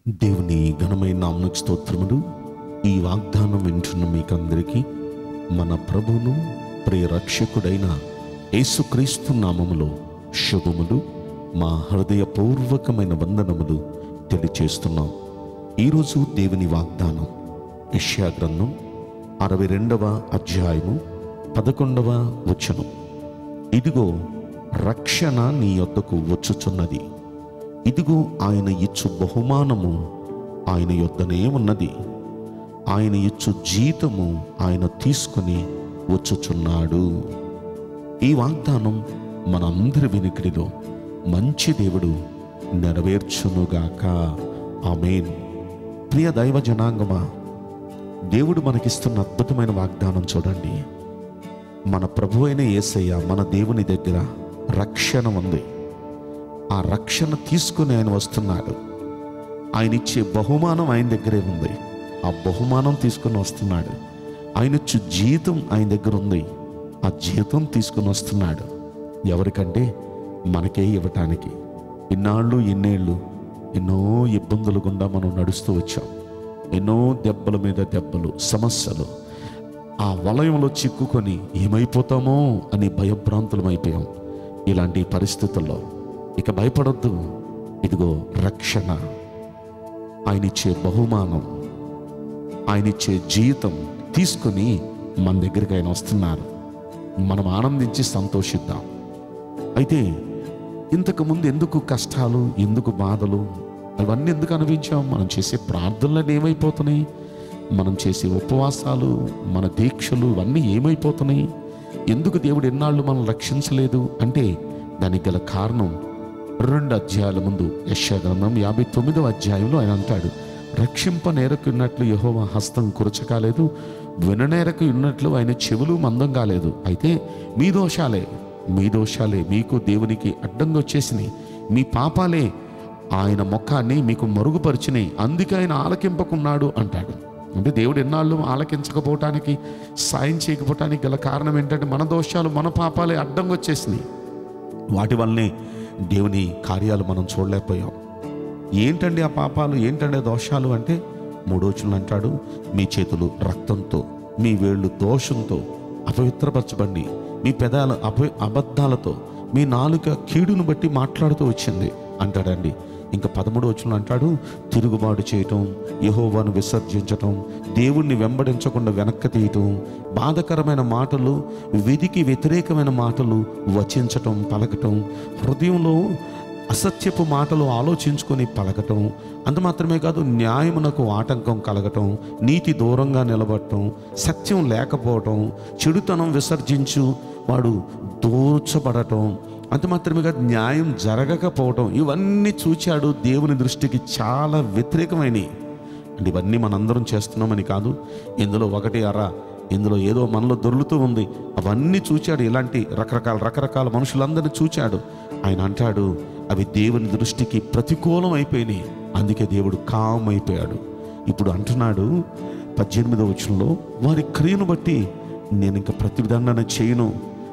దేవుని ఘనమైన నామకు స్తోత్రములు ఈ వాగ్దానం వింటున్న మీకందరికీ మన ప్రభువును ప్రియ రక్షకుడైన యేసుక్రీస్తు నామములో శుభములు మా హృదయపూర్వకమైన వందనములు తెలియచేస్తున్నాం ఈరోజు దేవుని వాగ్దానం యెషయా గ్రంథం అరవై రెండవ అధ్యాయము పదకొండవ వచనం ఇదిగో రక్షణ నీ యొద్దకు వచ్చుచున్నది ఇదిగో ఆయన ఇచ్చు బహుమానము ఆయన యొద్దనే ఉన్నది ఆయన ఇచ్చు జీతము ఆయన తీసుకొని వచ్చుచున్నాడు ఈ వాగ్దానం మనందరి వినికిడిలో మంచి దేవుడు నెరవేర్చునుగాక ఆమేన్ ప్రియ దైవ జనాంగమా దేవుడు మనకిస్తున్న అద్భుతమైన వాగ్దానం చూడండి మన ప్రభు అయిన యేసయ్య మన దేవుని దగ్గర రక్షణ ఉంది ఆ రక్షణ తీసుకుని ఆయన వస్తున్నాడు ఆయన ఇచ్చే బహుమానం ఆయన దగ్గరే ఉంది ఆ బహుమానం తీసుకుని వస్తున్నాడు ఆయన ఇచ్చే జీతం ఆయన దగ్గర ఉంది ఆ జీతం తీసుకుని వస్తున్నాడు ఎవరికంటే మనకే ఇవ్వటానికి ఇన్నాళ్ళు ఎన్నేళ్ళు ఎన్నో ఇబ్బందులు గుండా మనం నడుస్తూ వచ్చాం ఎన్నో దెబ్బల మీద దెబ్బలు సమస్యలు ఆ వలయంలో చిక్కుకొని ఏమైపోతామో అని భయభ్రాంతులమైపోయాం ఇలాంటి పరిస్థితుల్లో ఇక భయపడొద్దు ఇదిగో రక్షణ ఆయన ఇచ్చే బహుమానం ఆయన ఇచ్చే జీతం తీసుకొని మన దగ్గరికి ఆయన వస్తున్నారు మనం ఆనందించి సంతోషిద్దాం అయితే ఇంతకు ముందు ఎందుకు కష్టాలు ఎందుకు బాధలు అవన్నీ ఎందుకు అనిపించాం మనం చేసే ప్రార్థనలు ఏమైపోతున్నాయి మనం చేసే ఉపవాసాలు మన దీక్షలు ఇవన్నీ ఏమైపోతున్నాయి ఎందుకు దేవుడు ఎన్నాళ్ళు మనం రక్షించలేదు అంటే దానికి గల కారణం రెండు అధ్యాయాల ముందు యశ్యా గ్రంథం యాభై తొమ్మిదవ అధ్యాయంలో ఆయన అంటాడు రక్షింప నేరకు ఉన్నట్లు యెహోవా హస్తం కురచకాలేదు విననేరకు ఉన్నట్లు ఆయన చెవులు మందం కాలేదు అయితే మీ దోషాలే మీ దోషాలే మీకు దేవునికి అడ్డంగా వచ్చేసినాయి మీ పాపాలే ఆయన ముఖాన్ని మీకు మరుగుపరిచినాయి అందుకే ఆయన ఆలకింపకున్నాడు అంటాడు అంటే దేవుడు ఎన్నాళ్ళు ఆలకించకపోవటానికి సాయం చేయకపోవటానికి గల కారణం ఏంటంటే మన దోషాలు మన పాపాలే అడ్డంగా వచ్చేసినాయి వాటి వల్లనే దేవుని కార్యాలు మనం చూడలేకపోయాం ఏంటండి ఆ పాపాలు ఏంటండి ఆ దోషాలు అంటే మూడోచులు అంటాడు మీ చేతులు రక్తంతో మీ వేళ్ళు దోషంతో అపవిత్రపరచబండి మీ పెదాల అప అబద్ధాలతో మీ నాలుక కీడును బట్టి మాట్లాడుతూ వచ్చింది అంటాడండి ఇంకా పదమూడు వచ్చిన అంటాడు తిరుగుబాటు చేయటం యహోవాను విసర్జించటం దేవుణ్ణి వెంబడించకుండా వెనక్కి తీయటం బాధకరమైన మాటలు విధికి వ్యతిరేకమైన మాటలు వచించటం పలకటం హృదయంలో అసత్యపు మాటలు ఆలోచించుకొని పలకటం అంత మాత్రమే కాదు న్యాయమునకు ఆటంకం కలగటం నీతి దూరంగా నిలబడటం సత్యం లేకపోవటం చెడుతనం విసర్జించు వాడు దూర్చబడటం అంత మాత్రమే కాదు న్యాయం జరగకపోవటం ఇవన్నీ చూచాడు దేవుని దృష్టికి చాలా వ్యతిరేకమైనవి అంటే ఇవన్నీ మనందరం చేస్తున్నామని కాదు ఇందులో ఒకటి అర ఇందులో ఏదో మనలో దొర్లుతూ ఉంది అవన్నీ చూచాడు ఇలాంటి రకరకాల రకరకాల మనుషులందరినీ చూచాడు ఆయన అంటాడు అవి దేవుని దృష్టికి ప్రతికూలం అయిపోయినాయి అందుకే దేవుడు కామ్ అయిపోయాడు ఇప్పుడు అంటున్నాడు పద్దెనిమిదవ వచనంలో వారి క్రియను బట్టి నేను ఇంకా ప్రతిదండన చేయను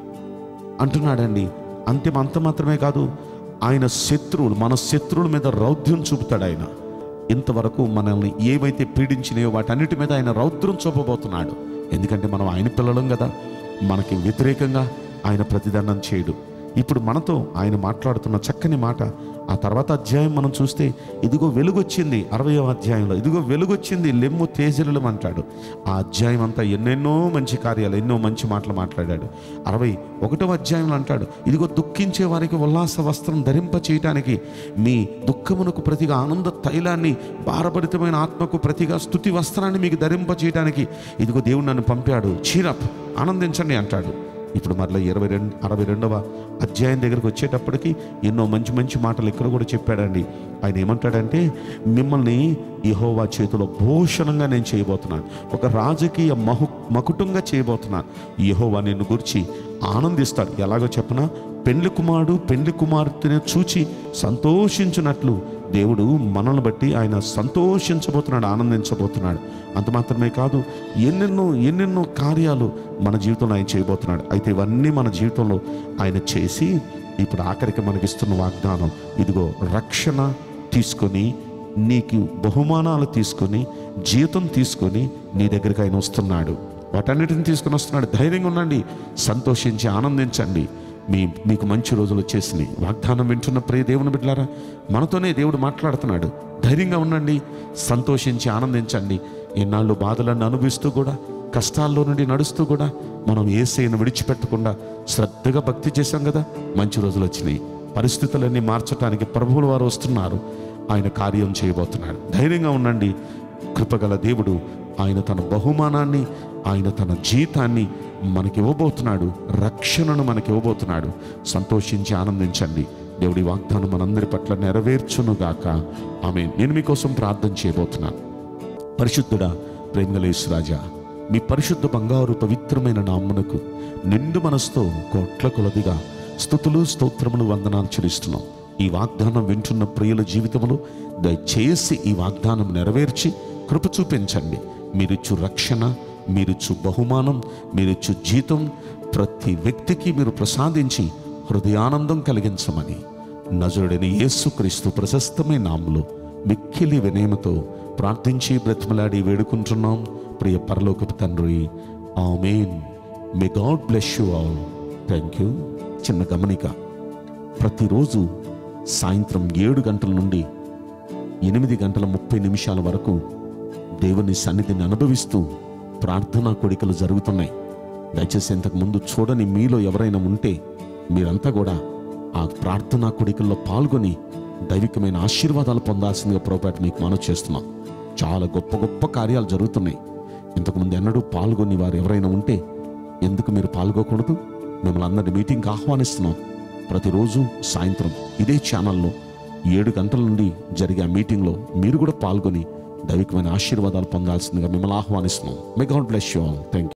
అంటున్నాడండి అంతిమ అంత మాత్రమే కాదు ఆయన శత్రువులు మన శత్రువుల మీద రౌద్రం చూపుతాడు ఆయన ఇంతవరకు మనల్ని ఏవైతే పీడించినాయో వాటన్నిటి మీద ఆయన రౌద్రం చూపబోతున్నాడు ఎందుకంటే మనం ఆయన పిల్లలం కదా మనకి వ్యతిరేకంగా ఆయన ప్రతిదండం చేయడు ఇప్పుడు మనతో ఆయన మాట్లాడుతున్న చక్కని మాట ఆ తర్వాత అధ్యాయం మనం చూస్తే ఇదిగో వెలుగొచ్చింది అరవయో అధ్యాయంలో ఇదిగో వెలుగొచ్చింది లెమ్ము తేజలం అంటాడు ఆ అధ్యాయం అంతా ఎన్నెన్నో మంచి కార్యాలు ఎన్నో మంచి మాటలు మాట్లాడాడు అరవై ఒకటో అధ్యాయంలో అంటాడు ఇదిగో దుఃఖించే వారికి ఉల్లాస వస్త్రం ధరింప చేయటానికి మీ దుఃఖమునకు ప్రతిగా ఆనంద తైలాన్ని భారభరితమైన ఆత్మకు ప్రతిగా స్థుతి వస్త్రాన్ని మీకు ధరింప చేయటానికి ఇదిగో దేవుడు నన్ను పంపాడు చీరప్ ఆనందించండి అంటాడు ఇప్పుడు మరలా ఇరవై రెండు అరవై రెండవ అధ్యాయం దగ్గరకు వచ్చేటప్పటికి ఎన్నో మంచి మంచి మాటలు ఇక్కడ కూడా చెప్పాడండి ఆయన ఏమంటాడంటే మిమ్మల్ని యహోవా చేతిలో భూషణంగా నేను చేయబోతున్నాను ఒక రాజకీయ మహు మకుటంగా చేయబోతున్నాను యహోవా నిన్ను గురించి ఆనందిస్తాడు ఎలాగో చెప్పనా పెండ్లి కుమారుడు పెండ్లి కుమార్తెను చూచి సంతోషించినట్లు దేవుడు మనల్ని బట్టి ఆయన సంతోషించబోతున్నాడు ఆనందించబోతున్నాడు అంత మాత్రమే కాదు ఎన్నెన్నో ఎన్నెన్నో కార్యాలు మన జీవితంలో ఆయన చేయబోతున్నాడు అయితే ఇవన్నీ మన జీవితంలో ఆయన చేసి ఇప్పుడు ఆఖరికి మనకిస్తున్న వాగ్దానం ఇదిగో రక్షణ తీసుకొని నీకు బహుమానాలు తీసుకొని జీతం తీసుకొని నీ దగ్గరికి ఆయన వస్తున్నాడు వాటన్నిటిని తీసుకొని వస్తున్నాడు ధైర్యంగా ఉండండి సంతోషించి ఆనందించండి మీ మీకు మంచి రోజులు వచ్చేసినాయి వాగ్దానం వింటున్న ప్రియ దేవుని బిడ్డలారా మనతోనే దేవుడు మాట్లాడుతున్నాడు ధైర్యంగా ఉండండి సంతోషించి ఆనందించండి ఇన్నాళ్ళు బాధలను అనుభవిస్తూ కూడా కష్టాల్లో నుండి నడుస్తూ కూడా మనం ఏసైను విడిచిపెట్టకుండా శ్రద్ధగా భక్తి చేశాం కదా మంచి రోజులు వచ్చినాయి పరిస్థితులన్నీ మార్చడానికి ప్రభువుల వారు వస్తున్నారు ఆయన కార్యం చేయబోతున్నాడు ధైర్యంగా ఉండండి కృపగల దేవుడు ఆయన తన బహుమానాన్ని ఆయన తన జీతాన్ని మనకి ఇవ్వబోతున్నాడు రక్షణను మనకి ఇవ్వబోతున్నాడు సంతోషించి ఆనందించండి దేవుడి వాగ్దానం మనందరి పట్ల నెరవేర్చునుగాక ఆమె నేను మీకోసం ప్రార్థన చేయబోతున్నాను పరిశుద్ధుడా ప్రేమలేశ్వరాజా మీ పరిశుద్ధ బంగారు పవిత్రమైన నామ్మునకు నిండు మనసుతో కోట్ల కొలదిగా స్థుతులు స్తోత్రములు వందనాలు చెల్లిస్తున్నాం ఈ వాగ్దానం వింటున్న ప్రియుల జీవితంలో దయచేసి ఈ వాగ్దానం నెరవేర్చి కృప చూపించండి మీరిచ్చు రక్షణ మీరిచ్చు బహుమానం మీరిచ్చు జీతం ప్రతి వ్యక్తికి మీరు ప్రసాదించి హృదయానందం కలిగించమని నజరుడైన యేసుక్రీస్తు ప్రశస్తమైన నామములో మిక్కిలి వినయమతో ప్రార్థించి బ్రతిమలాడి వేడుకుంటున్నాం ప్రియ పరలోకపు తండ్రి amen may God bless you all thank you చిన్న గమనిక ప్రతిరోజు సాయంత్రం ఏడు గంటల నుండి ఎనిమిది గంటల ముప్పై నిమిషాల వరకు దేవుని సన్నిధిని అనుభవిస్తూ ప్రార్థనా కోడికలు జరుగుతున్నాయి దయచేసి ఇంతకు ముందు చూడని మీలో ఎవరైనా ఉంటే మీరంతా కూడా ఆ ప్రార్థనా కోడికల్లో పాల్గొని దైవికమైన ఆశీర్వాదాలు పొందాల్సిందిగా ప్రోపేట మీకు మనవి చేస్తున్నాం చాలా గొప్ప గొప్ప కార్యాలు జరుగుతున్నాయి ఇంతకుముందు ఎన్నడూ పాల్గొని వారు ఎవరైనా ఉంటే ఎందుకు మీరు పాల్గొకూడదు మిమ్మల్ని అందరినీ మీటింగ్కి ఆహ్వానిస్తున్నాం ప్రతిరోజు సాయంత్రం ఇదే ఛానల్లో ఏడు గంటల నుండి జరిగే ఆ మీటింగ్లో మీరు కూడా పాల్గొని దైవికమైన ఆశీర్వాదాలు పొందాల్సిందిగా మిమ్మల్ని ఆహ్వానిస్తున్నాం may God bless you all thank